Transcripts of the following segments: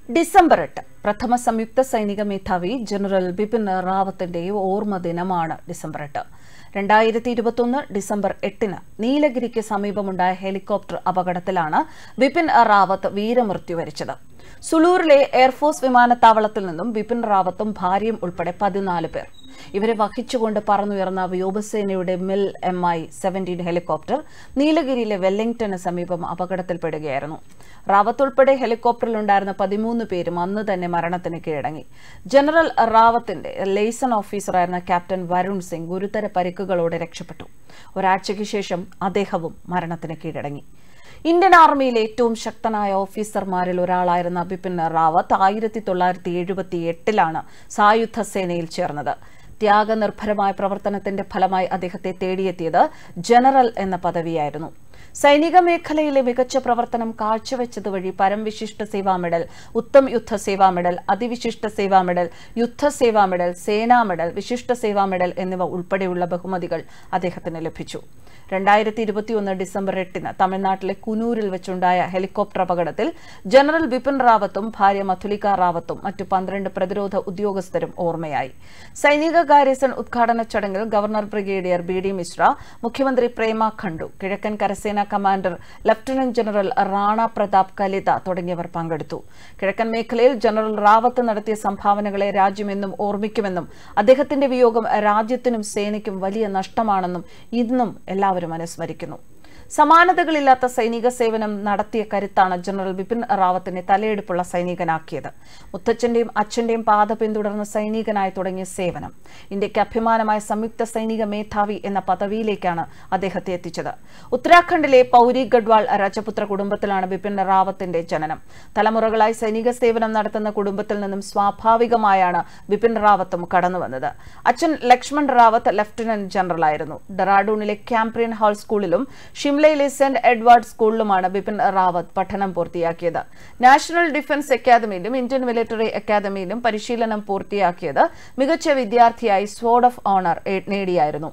December എട്ട് പ്രഥമ സംയുക്ത സൈനിക മേധാവി ജനറൽ ബിപിൻ റാവത്തിന്റെ ഓർമ്മ ദിനമാണ് ഡിസംബർ എട്ട് രണ്ടായിരത്തി ഇരുപത്തൊന്ന് ഡിസംബർ എട്ടിന് നീലഗിരിക്ക് സമീപമുണ്ടായ ഹെലികോപ്റ്റർ അപകടത്തിലാണ് ബിപിൻ റാവത്ത് വീരമൃത്യു വരിച്ചത് സുളൂറിലെ എയർഫോഴ്സ് വിമാനത്താവളത്തിൽ നിന്നും ബിപിൻ റാവത്തും ഭാര്യയും ഉൾപ്പെടെ പതിനാല് പേർ ഇവരെ വഹിച്ചുകൊണ്ട് പറന്നുയർന്ന വ്യോമസേനയുടെ Mil M I seventeen helicopter നീലഗിരിയിലെ വെല്ലിംഗ്ടണ് സമീപം അപകടത്തിൽപ്പെടുകയായിരുന്നു റാവത്ത് ഉൾപ്പെടെ ഹെലികോപ്റ്ററിലുണ്ടായിരുന്ന പതിമൂന്ന് പേരും അന്ന് തന്നെ മരണത്തിന് കീഴടങ്ങി ജനറൽ റാവത്തിന്റെ ലെയ്സൺ ഓഫീസറായിരുന്ന ക്യാപ്റ്റൻ വരുൺ സിംഗ് ഗുരുതര പരിക്കുകളോടെ രക്ഷപ്പെട്ടു ഒരാഴ്ചയ്ക്ക് ശേഷം അദ്ദേഹവും മരണത്തിന് കീഴടങ്ങി ഇന്ത്യൻ ആർമിയിലെ ഏറ്റവും ശക്തനായ ഓഫീസർമാരിൽ ഒരാളായിരുന്ന ബിപിൻ റാവത്ത് ആയിരത്തി തൊള്ളായിരത്തി എഴുപത്തി എട്ടിലാണ് സായുധ സേനയിൽ ചേർന്നത് ത്യാഗനിർഭരമായ പ്രവർത്തനത്തിന്റെ ഫലമായി അദ്ദേഹത്തെ തേടിയെത്തിയത് ജനറൽ എന്ന പദവിയായിരുന്നു സൈനിക മേഖലയിലെ മികച്ച പ്രവർത്തനം കാഴ്ചവെച്ചത് വഴി പരംവിശിഷ്ട സേവാ മെഡൽ ഉത്തം യുദ്ധ സേവാ മെഡൽ അതിവിശിഷ്ട സേവാ മെഡൽ യുദ്ധ സേവാ മെഡൽ സേനാ മെഡൽ വിശിഷ്ട സേവാ മെഡൽ എന്നിവ ഉൾപ്പെടെയുള്ള ബഹുമതികൾ അദ്ദേഹത്തിന് ലഭിച്ചു രണ്ടായിരത്തി ഇരുപത്തിയൊന്ന് ഡിസംബർ എട്ടിന് തമിഴ്നാട്ടിലെ കുനൂരിൽ വെച്ചുണ്ടായ ഹെലികോപ്റ്റർ അപകടത്തിൽ ജനറൽ ബിപിൻ റാവത്തും ഭാര്യ മധുലിക റാവത്തും മറ്റു പന്ത്രണ്ട് പ്രതിരോധ ഉദ്യോഗസ്ഥരും ഓർമ്മയായി സൈനിക ഗാരിസൺ ഉദ്ഘാടന ചടങ്ങിൽ governor brigadier B D Mishra മുഖ്യമന്ത്രി പ്രേമ ഖണ്ഡു കിഴക്കൻ കരസേന commander lieutenant general Rana Pratap Kalita തുടങ്ങിയവർ പങ്കെടുത്തു കിഴക്കൻ മേഖലയിൽ ജനറൽ റാവത്ത് നടത്തിയ സംഭാവനകളെ രാജ്യം എന്നും ഓർമ്മിക്കുമെന്നും അദ്ദേഹത്തിന്റെ വിയോഗം രാജ്യത്തിനും സേനയ്ക്കും വലിയ നഷ്ടമാണെന്നും ഇന്നും എല്ലാവരും അനുസ്മരിക്കുന്നു സമാനതകളില്ലാത്ത സൈനിക സേവനം നടത്തിയ കരുത്താണ് ജനറൽ ബിപിൻ റാവത്തിനെ തലയെടുപ്പുള്ള സൈനികനാക്കിയത് മുത്തച്ഛന്റെയും അച്ഛന്റെയും പാത പിന്തുടർന്ന സൈനികനായി തുടങ്ങിയ സേവനം ഇന്ത്യക്ക് അഭിമാനമായ സംയുക്ത സൈനിക മേധാവി എന്ന പദവിയിലേക്കാണ് അദ്ദേഹത്തെ എത്തിച്ചത് ഉത്തരാഖണ്ഡിലെ പൌരി ഗഡ്വാൾ രജപുത്ര കുടുംബത്തിലാണ് ബിപിൻ റാവത്തിന്റെ ജനനം തലമുറകളായി സൈനിക സേവനം നടത്തുന്ന കുടുംബത്തിൽ നിന്നും സ്വാഭാവികമായാണ് ബിപിൻ റാവത്തും കടന്നുവന്നത് അച്ഛൻ ലക്ഷ്മൺ റാവത്ത് ലഫ്റ്റനന്റ് ജനറലായിരുന്നു ഡെറാഡൂണിലെ ക്യാംപ്രിയൻ ഹാൾ സ്കൂളിലും ഷിംലയിലെ സെന്റ് എഡ്വാർഡ് സ്കൂളിലുമാണ് ബിപിൻ റാവത്ത് പഠനം പൂർത്തിയാക്കിയത് നാഷണൽ ഡിഫൻസ് അക്കാദമിയിലും ഇന്ത്യൻ മിലിറ്ററി അക്കാദമിയിലും പരിശീലനം പൂർത്തിയാക്കിയത് മികച്ച വിദ്യാർത്ഥിയായി സ്വോർഡ് ഓഫ് ഓണർ നേടിയായിരുന്നു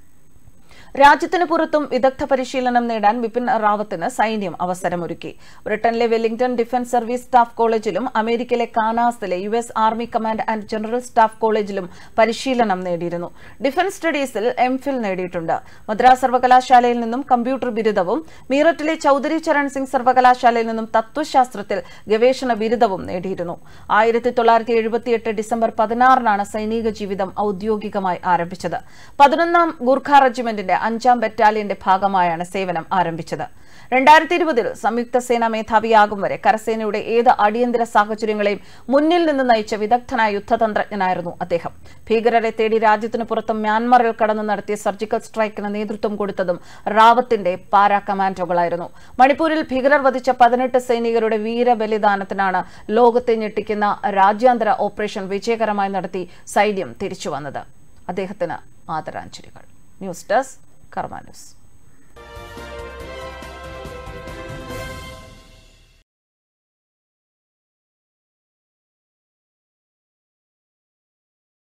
രാജ്യത്തിന് പുറത്തും വിദഗ്ധ പരിശീലനം നേടാൻ ബിപിൻ റാവത്തിന് സൈന്യം അവസരമൊരുക്കി ബ്രിട്ടനിലെ വെല്ലിംഗ്ടൺ ഡിഫൻസ് സർവീസ് സ്റ്റാഫ് കോളേജിലും അമേരിക്കയിലെ കാനാസിലെ U S army command and general staff കോളേജിലും പരിശീലനം നേടിയിരുന്നു ഡിഫൻസ് സ്റ്റഡീസിൽ എം ഫിൽ നേടിയിട്ടുണ്ട് മദ്രാസ് സർവകലാശാലയിൽ നിന്നും കമ്പ്യൂട്ടർ ബിരുദവും മീററ്റിലെ ചൌധരി ചരൺ സിംഗ് സർവകലാശാലയിൽ നിന്നും തത്വശാസ്ത്രത്തിൽ ഗവേഷണ ബിരുദവും നേടിയിരുന്നു ആയിരത്തി തൊള്ളായിരത്തി എഴുപത്തിയെട്ട് ഡിസംബർ പതിനാറിനാണ് സൈനിക ജീവിതം ഔദ്യോഗികമായി ആരംഭിച്ചത് പതിനൊന്നാം ഗൂർഖ റെജിമെന്റിന്റെ അഞ്ചാം ബറ്റാലിയന്റെ ഭാഗമായാണ് സേവനം ആരംഭിച്ചത് രണ്ടായിരത്തി ഇരുപതിൽ സംയുക്ത സേനാ മേധാവിയാകും വരെ കരസേനയുടെ ഏത് അടിയന്തര സാഹചര്യങ്ങളെയും മുന്നിൽ നിന്ന് നയിച്ച വിദഗ്ധനായ യുദ്ധതന്ത്രജ്ഞനായിരുന്നു അദ്ദേഹം ഭീകരരെ തേടി രാജ്യത്തിന് പുറത്ത് മ്യാൻമറിൽ കടന്നു നടത്തിയ സർജിക്കൽ സ്ട്രൈക്കിന് നേതൃത്വം കൊടുത്തതും റാവത്തിന്റെ പാരാ കമാൻഡോകളായിരുന്നു മണിപ്പൂരിൽ ഭീകരർ വധിച്ച പതിനെട്ട് സൈനികരുടെ വീരബലിദാനത്തിനാണ് ലോകത്തെ ഞെട്ടിക്കുന്ന രാജ്യാന്തര ഓപ്പറേഷൻ വിജയകരമായി നടത്തി സൈന്യം തിരിച്ചുവന്നത് അദ്ദേഹത്തിന് ആദരാഞ്ജലികൾ ന്യൂസ് ഡെസ്ക് കർമ്മ ന്യൂസ്